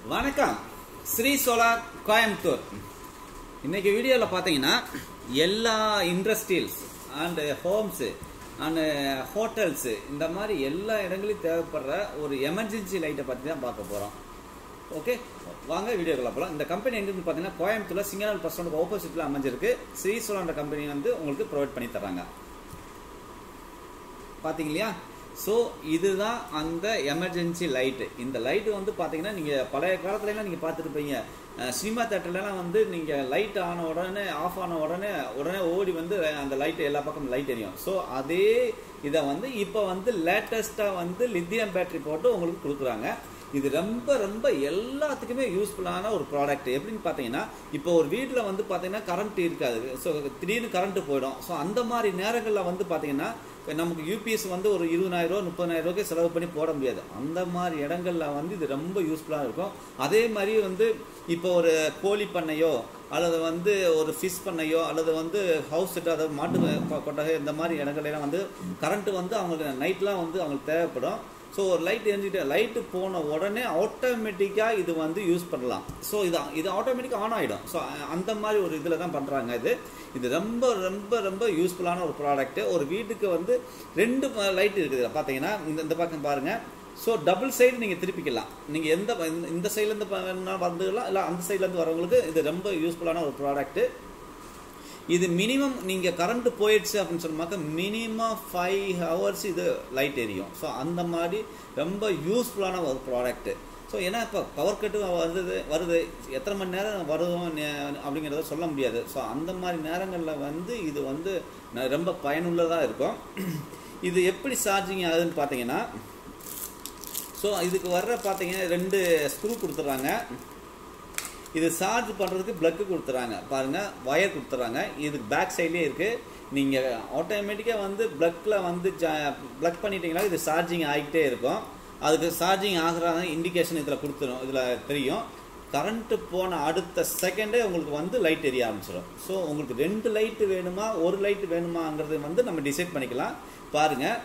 வணக்கம் ஸ்ரீ சோலார் கோயம்புத்தூர் இன்னைக்கு வீடியோவில் பார்த்தீங்கன்னா எல்லா industrials and homes and hotels இந்த மாதிரி எல்லா இடங்களையும் தேவைப்படுற ஒரு எமர்ஜென்சி லைட்டை பற்றி தான் பார்க்க போகிறோம் ஓகே வாங்க வீடியோக்குள்ள போகலாம் இந்த கம்பெனி எங்கேருந்து பார்த்தீங்கன்னா கோயம்புத்தூர்ல சிங்கனல் பஸ் ஸ்டாண்டுக்கு ஆப்போசிட்டில் அமைஞ்சிருக்கு ஸ்ரீ சோலான்ற கம்பெனி வந்து உங்களுக்கு ப்ரொவைட் பண்ணி தராங்க பார்த்தீங்க இல்லையா ஸோ இதுதான் அந்த எமர்ஜென்சி லைட்டு இந்த லைட்டு வந்து பார்த்தீங்கன்னா நீங்கள் பழைய காலத்துலலாம் நீங்கள் பார்த்துருப்பீங்க அஹ் சினிமா தேட்டர்லலாம் வந்து நீங்கள் லைட் ஆன உடனே ஆஃப் ஆன உடனே உடனே ஓடி வந்து அந்த லைட்டு எல்லா பக்கம் லைட் எரியும் ஸோ அதே இதை வந்து இப்போ வந்து லேட்டஸ்ட்டாக வந்து லித்தியம் பேட்டரி போட்டு உங்களுக்கு கொடுக்குறாங்க இது ரொம்ப ரொம்ப எல்லாத்துக்குமே யூஸ்ஃபுல்லான ஒரு ப்ராடக்ட் எப்படின்னு பார்த்தீங்கன்னா இப்போ ஒரு வீட்டில் வந்து பார்த்தீங்கன்னா கரண்ட் இருக்காது ஸோ திடீர்னு கரண்ட் போயிடும் ஸோ அந்த மாதிரி நேரங்களில் வந்து பார்த்தீங்கன்னா நமக்கு யூபிஎஸ் வந்து ஒரு இருபதாயிரம் ரூபா முப்பதாயிரம் ரூபாய்க்கு செலவு பண்ணி போட முடியாது அந்த மாதிரி இடங்கள்ல வந்து இது ரொம்ப யூஸ்ஃபுல்லாக இருக்கும் அதே மாதிரி வந்து இப்போ ஒரு கோழி பண்ணையோ அல்லது வந்து ஒரு ஃபிஷ் பண்ணையோ அல்லது வந்து ஹவுஸ் செட் அதாவது மாட்டு கொ- கொட்டகை இந்த மாதிரி இடங்கள்லாம் வந்து கரண்ட் வந்து அவங்களுக்கு நைட்லாம் வந்து அவங்களுக்கு தேவைப்படும் ஸோ ஒரு லைட் எரிஞ்சுட்டு லைட்டு போன உடனே ஆட்டோமேட்டிக்காக இது வந்து யூஸ் பண்ணலாம் ஸோ இது இது ஆட்டோமேட்டிக்காக ஆன் ஆகிடும் ஸோ அந்த மாதிரி ஒரு இதில் தான் பண்ணுறாங்க இது இது ரொம்ப ரொம்ப ரொம்ப யூஸ்ஃபுல்லான ஒரு ப்ராடக்ட் ஒரு வீட்டுக்கு வந்து ரெண்டு லைட் இருக்குது பார்த்தீங்கன்னா இந்த இந்த பக்கம் பாருங்கள் ஸோ டபுள் சைடு நீங்கள் திருப்பிக்கலாம் நீங்கள் எந்த இந்த- இந்த சைட்லேருந்து வேணும்னா வந்துக்கலாம் இல்லை அந்த சைட்லேருந்து வரவங்களுக்கு இது ரொம்ப யூஸ்ஃபுல்லான ஒரு ப்ராடக்ட்டு இது மினிமம் நீங்கள் கரண்ட் போயிடுச்சு அப்படின்னு சொன்னாக்க மினிமம் ஃபைவ் ஹவர்ஸ் இது லைட் எரியும் ஸோ அந்த மாதிரி ரொம்ப யூஸ்ஃபுல்லான ஒரு ப்ராடக்ட்டு ஸோ ஏன்னா இப்போ பவர் கட்டு வருது வருது எத்தனை மணி நேரம் வருதும் நே- அப்படிங்கிறத சொல்ல முடியாது ஸோ அந்த மாதிரி நேரங்களில் வந்து இது வந்து ந- ரொம்ப பயனுள்ளதாக இருக்கும் இது எப்படி சார்ஜிங் ஆகுதுன்னு பார்த்தீங்கன்னா ஸோ இதுக்கு வர்ற பார்த்தீங்கன்னா ரெண்டு ஸ்க்ரூ கொடுத்துட்றாங்க இது சார்ஜ் பண்ணுறதுக்கு ப்ளக்கு கொடுத்துறாங்க பாருங்கள் ஒயர் கொடுத்துறாங்க இது பேக் சைட்லேயே இருக்குது நீங்கள் ஆட்டோமேட்டிக்காக வந்து ப்ளக்கில் வந்து ப்ளக் பண்ணிட்டீங்கன்னா இது சார்ஜிங் ஆகிக்கிட்டே இருக்கும் அதுக்கு சார்ஜிங் ஆகுறாங்க இண்டிகேஷன் இதில் கொடுத்துரும் இதில் தெரியும் கரண்ட்டு போன அடுத்த செகண்டே உங்களுக்கு வந்து லைட் எரிய ஆரம்பிச்சிடும் ஸோ உங்களுக்கு ரெண்டு லைட்டு வேணுமா ஒரு லைட் வேணுமாங்கிறது வந்து நம்ம டிசைட் பண்ணிக்கலாம் பாருங்கள்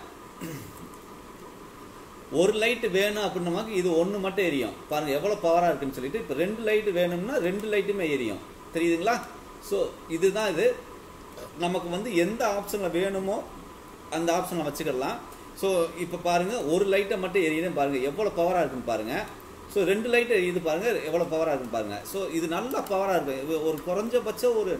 ஒரு லைட் வேணும் அப்படின்னமாக்கு இது ஒன்று மட்டும் எரியும் பாருங்க எவ்வளோ பவராக இருக்குன்னு சொல்லிட்டு இப்போ ரெண்டு லைட் வேணும்னா ரெண்டு லைட்டுமே எரியும் தெரியுதுங்களா ஸோ இதுதான் இது நமக்கு வந்து எந்த ஆப்ஷனில் வேணுமோ அந்த ஆப்ஷனை வச்சுக்கலாம் ஸோ இப்போ பாருங்க ஒரு லைட்டை மட்டும் எரியுதுன்னு பாருங்க எவ்வளோ பவராக இருக்குன்னு பாருங்க ஸோ ரெண்டு லைட் எரியுது பாருங்க எவ்வளோ பவராக இருக்குன்னு பாருங்க ஸோ இது நல்ல பவராக இருக்கும் இது ஒரு குறைஞ்சபட்சம் ஒரு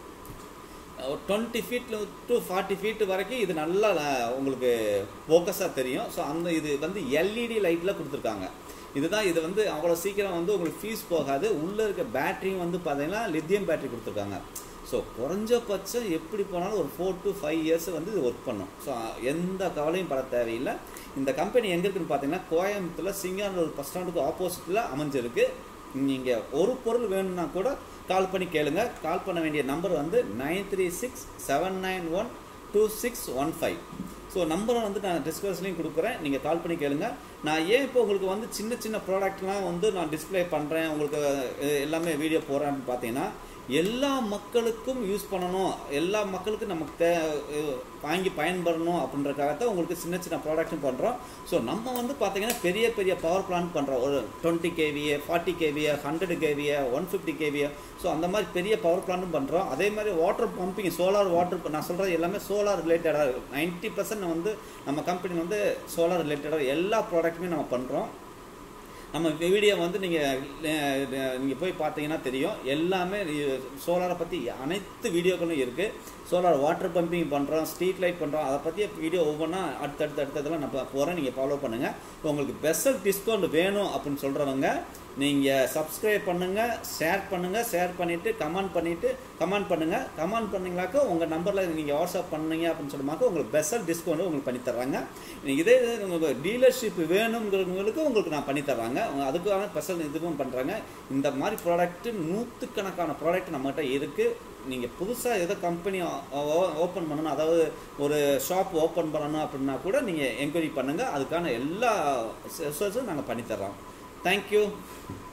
twenty feet to forty feet வரைக்கும் இது நல்லா அஹ், உங்களுக்கு ஃபோக்கஸாக தெரியும் ஸோ அந்த இது வந்து எல்இடி லைட்டில் கொடுத்துருக்காங்க இதுதான் இது வந்து அவ்வளோ சீக்கிரம் வந்து உங்களுக்கு ஃபீஸ் போகாது உள்ளே இருக்க பேட்டரியும் வந்து பார்த்தீங்கன்னா லித்தியம் பேட்டரி கொடுத்துருக்காங்க ஸோ குறைஞ்சபட்சம் எப்படி போனாலும் ஒரு ஃபோர் டு ஃபைவ் இயர்ஸ் வந்து இது ஒர்க் பண்ணும் ஸோ எந்த கவலையும் பட தேவையில்லை இந்த கம்பெனி எங்கே இருக்குன்னு பார்த்தீங்கன்னா கோயம்புத்தூரில் சிங்கானூர் பஸ் ஸ்டாண்டுக்கு ஆப்போசிட்டில் அமைஞ்சிருக்கு நீங்கள் ஒரு பொருள் வேணும்னா கூட கால் பண்ணி கேளுங்க கால் பண்ண வேண்டிய நம்பர் வந்து nine three six seven nine one two six one five so நம்பரை வந்து நான் டிஸ்கஸ்லையும் கொடுக்குறேன் நீங்கள் கால் பண்ணி கேளுங்க நான் ஏன் இப்போ உங்களுக்கு வந்து சின்ன சின்ன ப்ராடக்ட்லாம் வந்து நான் டிஸ்ப்ளே பண்ணுறேன் உங்களுக்கு அஹ், எல்லாமே வீடியோ போடுறேன்னு பார்த்தீங்கன்னா எல்லா மக்களுக்கும் யூஸ் பண்ணணும் எல்லா மக்களுக்கும் நமக்கு தே அஹ், வாங்கி பயன்படணும் அப்படின்றக்காகத்தான் உங்களுக்கு சின்ன சின்ன ப்ராடக்ட்டும் பண்ணுறோம் ஸோ நம்ம வந்து பார்த்தீங்கன்னா பெரிய பெரிய பவர் பிளான்ட் பண்ணுறோம் ஒரு twenty KVA forty KVA hundred KVA one fifty KVA so அந்த மாதிரி பெரிய பவர் பிளான்ட்டும் பண்ணுறோம் அதே மாதிரி வாட்டர் பம்பிங் சோலார் வாட்டர் நான் சொல்கிறது எல்லாமே சோலார் ரிலேட்டடாக இருக்குது நைன்ட்டி பர்சன்ட் வந்து நம்ம கம்பெனி வந்து சோலார் ரிலேட்டடாக எல்லா ப்ராடக்ட்டுமே நம்ம பண்ணுறோம் நம்ம வீடியோ வந்து நீங்கள் நீங்கள் போய் பார்த்தீங்கன்னா தெரியும் எல்லாமே சோலாரை பற்றி அனைத்து வீடியோக்களும் இருக்குது சோலார் வாட்டர் பம்பிங் பண்ணுறோம் ஸ்ட்ரீட் லைட் பண்ணுறோம் அதை பற்றிய வீடியோ ஒவ்வொன்றா அடுத்தடுத்து அடுத்ததெல்லாம் நான் போகிறேன் நீங்கள் ஃபாலோ பண்ணுங்கள் உங்களுக்கு பெஸ்ட் டிஸ்கவுண்ட் வேணும் அப்படின்னு சொல்கிறவங்க நீங்கள் சப்ஸ்கிரைப் பண்ணுங்கள் ஷேர் பண்ணுங்கள் ஷேர் பண்ணிவிட்டு கமெண்ட் பண்ணிவிட்டு கமெண்ட் பண்ணுங்கள் கமெண்ட் பண்ணீங்களாக்க உங்கள் நம்பரில் நீங்கள் வாட்ஸ்அப் பண்ணீங்க அப்படின்னு சொன்னாக்க உங்களுக்கு பெஸ்ட் டிஸ்கவுண்ட் உங்களுக்கு பண்ணி தர்றாங்க இதே இது உங்களுக்கு டீலர்ஷிப் வேணுங்கிறவங்களுக்கு உங்களுக்கு நான் பண்ணி தர்றாங்க அவங்க அதுக்கான ஸ்பெஷல் இதுவும் பண்ணுறாங்க இந்த மாதிரி ப்ராடக்ட் நூற்றுக்கணக்கான ப்ராடக்ட் நம்மகிட்ட இருக்குது நீங்கள் புதுசாக எதோ கம்பெனி ஓப்பன் பண்ணணும் அதாவது ஒரு ஷாப் ஓப்பன் பண்ணணும் அப்படின்னா கூட நீங்கள் என்கொயரி பண்ணுங்கள் அதுக்கான எல்லா சர்வீஸும் நாங்கள் பண்ணித்தர்றோம் தேங்க்யூ